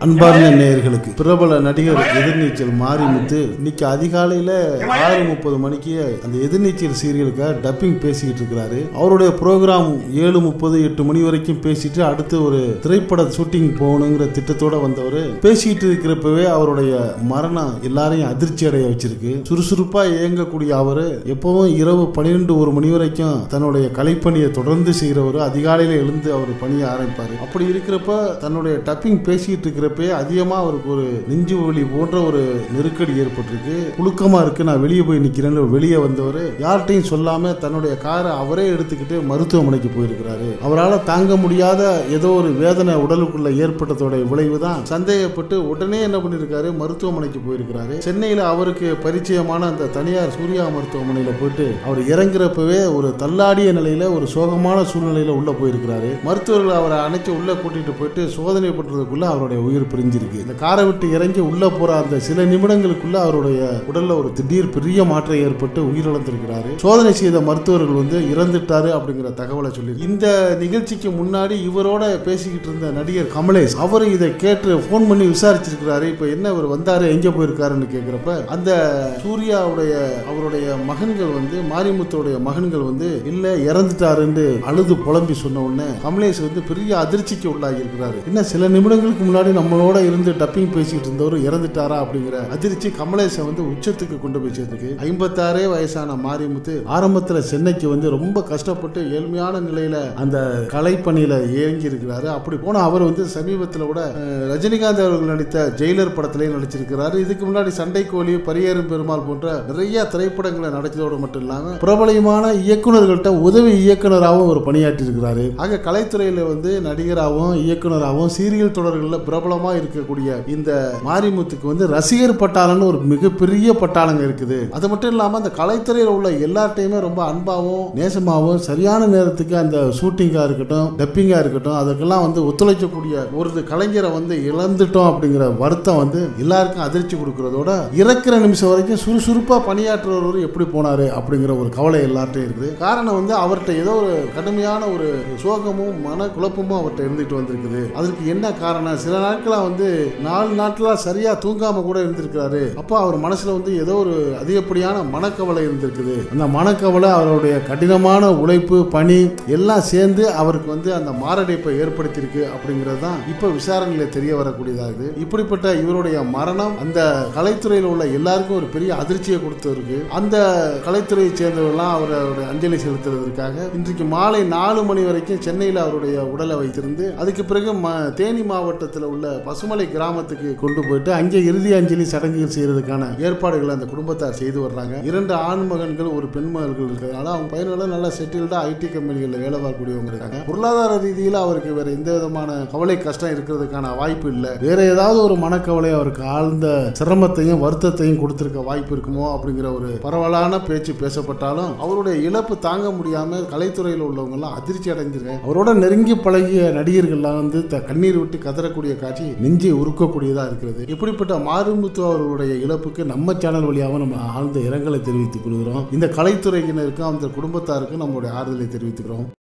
அன்பார்ந்த நேயர்களுக்கு பிரபல நடிகர் எதிர்நீச்சல் மாரிமுத்து இன்னைக்கு அதிகாலையில ஆறு முப்பது மணிக்கு அந்த எதிர்நீச்சல் சீரியலுக்காக டப்பிங் பேசிக்கிட்டு இருக்கிறாரு அவருடைய ப்ரோக்ராம் ஏழு முப்பது எட்டு மணி வரைக்கும் பேசிட்டு அடுத்து ஒரு திரைப்பட ஷூட்டிங் போகணுங்கிற திட்டத்தோட வந்தவர் பேசிட்டு இருக்கிறப்பவே அவருடைய மரணம் எல்லாரையும் அதிர்ச்சி அடைய வச்சிருக்கு சுறுசுறுப்பா இயங்கக்கூடிய அவரு எப்பவும் இரவு பன்னிரெண்டு ஒரு மணி வரைக்கும் தன்னுடைய கலைப்பணியை தொடர்ந்து செய்கிறவர் அதிகாலையில எழுந்து அவர் பணியை ஆரம்பிப்பாரு அப்படி இருக்கிறப்ப தன்னுடைய டப்பிங் பேசிட்டு இருக்கிறப்பே அதிகமா அவருக்கு ஒரு நெஞ்சு வலி போன்ற ஒரு நெருக்கடி ஏற்பட்டிருக்கு புழுக்கமா இருக்கு நான் வெளியே போய் நிக்கிறேன்னு வெளியே வந்தவர் யார்கிட்டையும் சொல்லாம தன்னுடைய காரை அவரே எடுத்துக்கிட்டு மருத்துவமனைக்கு போயிருக்கிறாரு அவரால் தாங்க முடியாத ஏதோ ஒரு வேதனை உடலுக்குள்ள ஏற்பட்டதோட விளைவு தான் சந்தேகப்பட்டு உடனே என்ன பண்ணிருக்காரு மருத்துவமனைக்கு போயிருக்கிறாரு சென்னையில அவருக்கு பரிச்சயமான அந்த தனியார் சூர்யா மருத்துவமனையில போயிட்டு அவர் இறங்குறப்பவே ஒரு தள்ளாடிய நிலையில ஒரு சோகமான சூழ்நிலையில உள்ள போயிருக்கிறாரு மருத்துவர்கள் அவரை அணைச்சு உள்ள கூட்டிட்டு போயிட்டு சோதனை பண்றதுக்குள்ள அவருடைய உயிர் பிரிஞ்சிருக்கு இந்த காரை விட்டு இறங்கி உள்ள போற அந்த சில நிமிடங்களுக்குள்ள அவருடைய உடல்ல ஒரு திடீர் பெரிய மாற்றம் ஏற்பட்டு உயிரிழந்திருக்கிறாரு சோதனை செய்த மருத்துவர்கள் வந்து இறந்துட்டாரு அப்படிங்கிற தகவலை சொல்லி இந்த நிகழ்ச்சிக்கு முன்னாடி இவரோட பேசிக்கிட்டு இருந்த நடிகர் கமலேஷ் அவர் இதை கேட்டு ஃபோன் பண்ணி விசாரிச்சிருக்கிறாரு இப்போ என்ன இவர் வந்தாரு எங்க போயிருக்காருன்னு கேட்கிறப்ப அந்த சூர்யாவுடைய அவருடைய மகன்கள் வந்து மாரிமுத்துடைய மகன்கள் வந்து இல்ல இறந்துட்டாருன்னு அழுது புலம்பி சொன்ன உடனே கமலேஷ் வந்து பெரிய அதிர்ச்சிக்கு உள்ளாகி இருக்கிறாரு என்ன சில நிமிடங்களுக்கு முன்னாடி நம்மளோட இருந்து டப்பிங் பேசிட்டு இருந்தவர் இறந்துட்டாரா அப்படிங்கிற அதிர்ச்சி கமலேஷை வந்து உச்சத்துக்கு கொண்டு போய் சேர்த்துக்கு ஐம்பத்தாறே வயசான மாரிமுத்து ஆரம்பத்துல சென்னைக்கு வந்து ரொம்ப கஷ்டப்பட்டு ஏழ்மையான நிலையில அந்த கலைப்பணியில இயங்கி இருக்கிறாரு அப்படி போன அவர் வந்து சமீபத்தில் கூட அஹ், ரஜினிகாந்த் அவர்கள் நடித்த ஜெயிலர் படத்திலேயே நடிச்சிருக்கிறாரு இதுக்கு முன்னாடி சண்டை கோழி பரியேறும் பெருமாள் போன்ற நிறைய திரைப்படங்களை நடித்ததோடு மட்டும் இல்லாம பிரபலமான இயக்குனர்கள்ட்ட உதவி இயக்குனராகவும் ஒரு பணியாற்றி இருக்கிறாரு ஆக கலைத்துறையில வந்து நடிகராகவும் இயக்குனராகவும் சீரியல் தொடர்களில் பிரபலமா இருக்கக்கூடிய இந்த மாரிமுத்துக்கு வந்து ரசிகர் பட்டாளம்னு ஒரு மிகப்பெரிய பட்டாளங்க இருக்குது அது மட்டும் இல்லாம அந்த கலைத்துறையில் உள்ள எல்லார்ட்டையுமே ரொம்ப அன்பாகவும் நேசமாகவும் சரியான நேரத்துக்கு அந்த ஷூட்டிங்கா இருக்கட்டும் டப்பிங்கா இருக்கட்டும் அதுக்கெல்லாம் வந்து ஒத்துழைக்கக்கூடிய ஒரு கலைஞரை வந்து இழந்துட்டோம் அப்படிங்கிற வருத்தம் வந்து எல்லாருக்கும் அதிர்ச்சி கொடுக்கறதோட இறக்குற நிமிஷம் வரைக்கும் சுறுசுறுப்பா பணியாற்றுறவர் எப்படி போனாரு அப்படிங்கிற ஒரு கவலை எல்லார்ட்டையும் இருக்குது காரணம் வந்து அவர்கிட்ட ஏதோ ஒரு கடுமையான ஒரு சோகமும் மன குழப்பமும் அவர்கிட்ட இருந்துட்டு வந்திருக்குது அதற்கு என்ன காரணம் சில நாட்களா வந்து நாலு நாட்களா சரியா தூங்காம கூட இருந்திருக்கிறாரு அப்போ அவர் மனசுல வந்து ஏதோ ஒரு அதிகப்படியான மனக்கவலை இருந்திருக்குது அந்த மனக்கவலை அவருடைய கடினமான உழைப்பு பணி எல்லாம் சேர்ந்து அவருக்கு வந்து அந்த மாரடைப்பை ஏற்படுத்தியிருக்கு அப்படிங்கிறது தான் இப்ப விசாரணையில தெரிய வரக்கூடியதா இருக்குது இப்படிப்பட்ட இவருடைய மரணம் அந்த கலைத்துறையில் உள்ள எல்லாருக்கும் ஒரு பெரிய அதிர்ச்சியை கொடுத்தவருக்கு அந்த கலைத்துறையை சேர்ந்தவர்கள்லாம் அவரோட அஞ்சலி செலுத்துறதுக்காக இன்றைக்கு மாலை நாலு மணி வரைக்கும் சென்னையில் அவருடைய உடலை வைத்திருந்து அதுக்கு பிறகு ம- தேனி மாவட்டத்தில் உள்ள பசுமலை கிராமத்துக்கு கொண்டு போயிட்டு அங்கே இறுதி அஞ்சலி சடங்குகள் செய்யறதுக்கான ஏற்பாடுகளை அந்த குடும்பத்தார் செய்து வர்றாங்க இரண்டு ஆண் மகன்கள் ஒரு பெண் மகன்கள் இருக்கிறதுனால அவங்க பையனோட நல்லா செட்டில்டா ஐடி கம்பெனிகளில் வேலை பார்க்கக்கூடியவங்க இருக்காங்க பொருளாதார ரீதியில் அவருக்கு வேற எந்த விதமான கவலை கஷ்டம் இருக்கிறதுக்கான வாய்ப்பு இல்லை வேற ஏதாவது ஒரு மனக்கவலை அவருக்கு ஆழ்ந்த சிரமத்தையும் வருத்தத்தையும் கொடுத்திருக்க வாய்ப்பு இருக்குமோ அப்படிங்கிற ஒரு பரவலான பேச்சு பேசப்பட்டாலும் அவருடைய இழப்பு தாங்க முடியாம கலைத்துறையில் உள்ளவங்க எல்லாம் அதிர்ச்சி அடைஞ்சிருக்காங்க அவரோட நெருங்கி பழகிய நடிகர்கள்லாம் வந்து த- கண்ணீர் விட்டு கதறக்கூடிய காட்சி நெஞ்சை உருக்கக்கூடியதா இருக்கிறது இப்படிப்பட்ட மாரிமுத்து அவர்களுடைய இழப்புக்கு நம்ம சேனல் வழியாக நம்ம ஆழ்ந்த இரங்கலை தெரிவித்துக் கொள்கிறோம் இந்த கலைத்துறையினருக்கும் அந்த குடும்பத்தாருக்கும் நம்மளுடைய ஆறுதலை தெரிவித்துக்கிறோம்